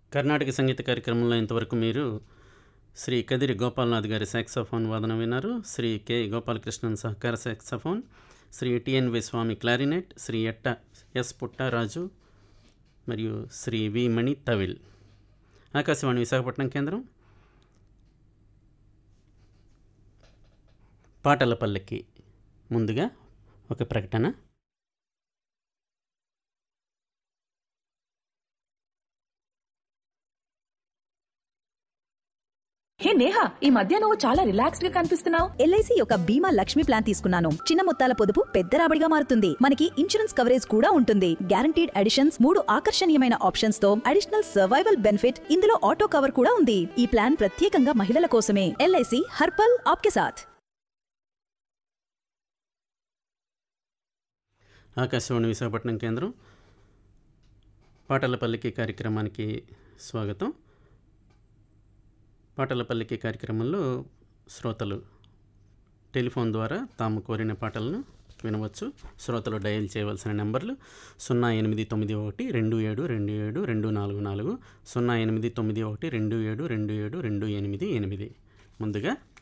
కర్ణాటక సంగీత కార్యక్రమంలో ఇంతవరకు మీరు శ్రీ కదిరి గోపాలనాథ్ గారి సాక్సోఫోన్ వాదన విన్నారు శ్రీ కె గోపాలకృష్ణన్ సహకార saxophone Sri TNV Swamy clarinet Sri ఎట్ట ఎస్ పుట్టారాజు మరియు శ్రీ వి మణి తవిల్ ఆకాశవాణి విశాఖపట్నం కేంద్రం పాటల పల్లెకి ముందుగా ఒక ప్రకటన హే నేహా ఈ మధ్య నువ్వు చాలా రిలాక్స్డ్ గా కనిపిస్తున్నావు ఎల్ఐసి యొక్క బీమా లక్ష్మి ప్లాన్ తీసుకున్నాను చిన్న మొత్తాల పొదుపు పెద్ద రాబడిగా మారుతుంది మనకి ఇన్సూరెన్స్ కవరేజ్ కూడా ఉంటుంది గ్యారంటీడ్ అడిషన్స్ మూడు ఆకర్షణీయమైన ఆప్షన్స్ తో అడిషనల్ సర్వైవల్ బెనిఫిట్ ఇందులో ఆటో కవర్ కూడా ఉంది ఈ ప్లాన్ ప్రత్యేకంగా మహిళల కోసమే ఎల్ఐసి హర్పల్ ఆప్కే సాథ్ ఆకాశవాణి విశాఖపట్నం కేంద్రం పాటల పల్లికి కార్యక్రమానికి స్వాగతం పాటల పల్లికి కార్యక్రమంలో శ్రోతలు టెలిఫోన్ ద్వారా తాము కోరిన పాటలను వినవచ్చు శ్రోతలు డయల్ చేయవలసిన నెంబర్లు సున్నా ఎనిమిది తొమ్మిది ఒకటి రెండు ఏడు రెండు ఏడు రెండు నాలుగు నాలుగు సున్నా ఎనిమిది తొమ్మిది ఒకటి రెండు ఏడు రెండు ఏడు రెండు ఎనిమిది ఎనిమిది ముందుగా